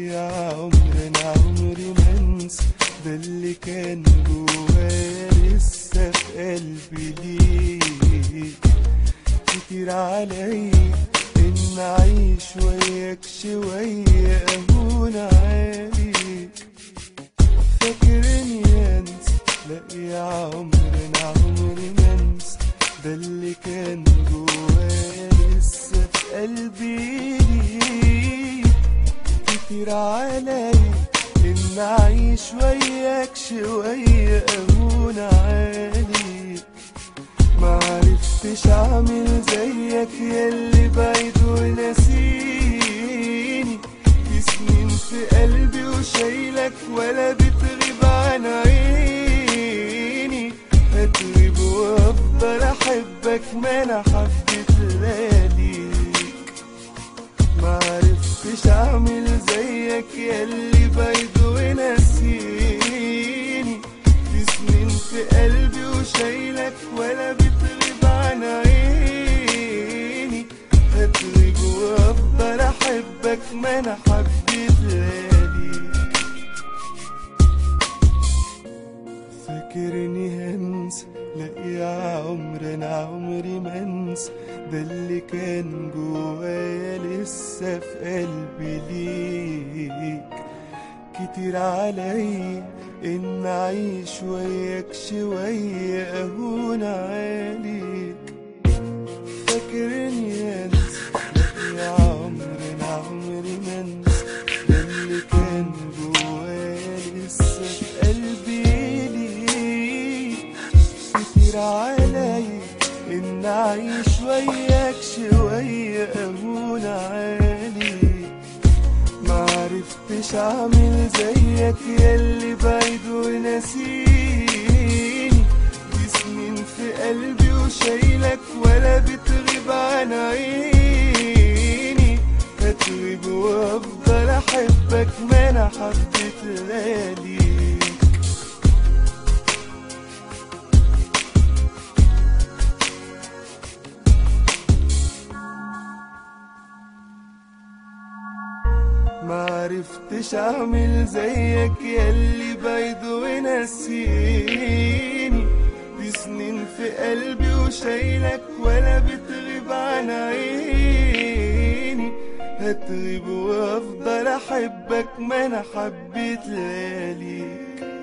يا عمر انا عمري ما انسى ده اللي كان جوايا لسه في قلبي ليك كتير عليا ان اعيش وياك شويه اهون عليك فاكرني انسى لا يا عمر انا عمري ما انسى ده اللي كان جوايا لسه في قلبي ليك كتير عليا ان اعيش وياك شويه اهون عليك معرفتش اعمل زيك ياللي بعيد ونسيني في سنين في قلبي وشايلك ولا بتغيب عن عيني هتغيب وافضل احبك ما انا حبيت لياليك معرفتش اعمل زيك ياللي بعيد ونسيني في سنين في قلبي وشايلك ولا بتغيب عن عيني هتغيب وافضل احبك ما انا حبيت لياليك فاكرني هنسى لا يا عمر انا عمري ما انسى ده اللي كان جوايا لسه في قلبي ليك كتير عليا ان اعيش وياك شويه اهون عليك فاكرني انسى لا يا عمر انا عمري ما انسى ده اللي كان جوايا لسه في قلبي ليك كتير عليا ان اعيش وياك شويه اهون عليك معرفتش اعمل زيك ياللي بعيد ونسيني دي سنين في قلبي وشايلك ولا بتغيب عن عيني هتغيب وافضل احبك ما انا حبيت لياليك معرفتش اعمل زيك ياللي بعيد ونسيني دي سنين في قلبي وشايلك ولا بتغيب عن عيني هتغيب وافضل احبك ما انا حبيت لياليك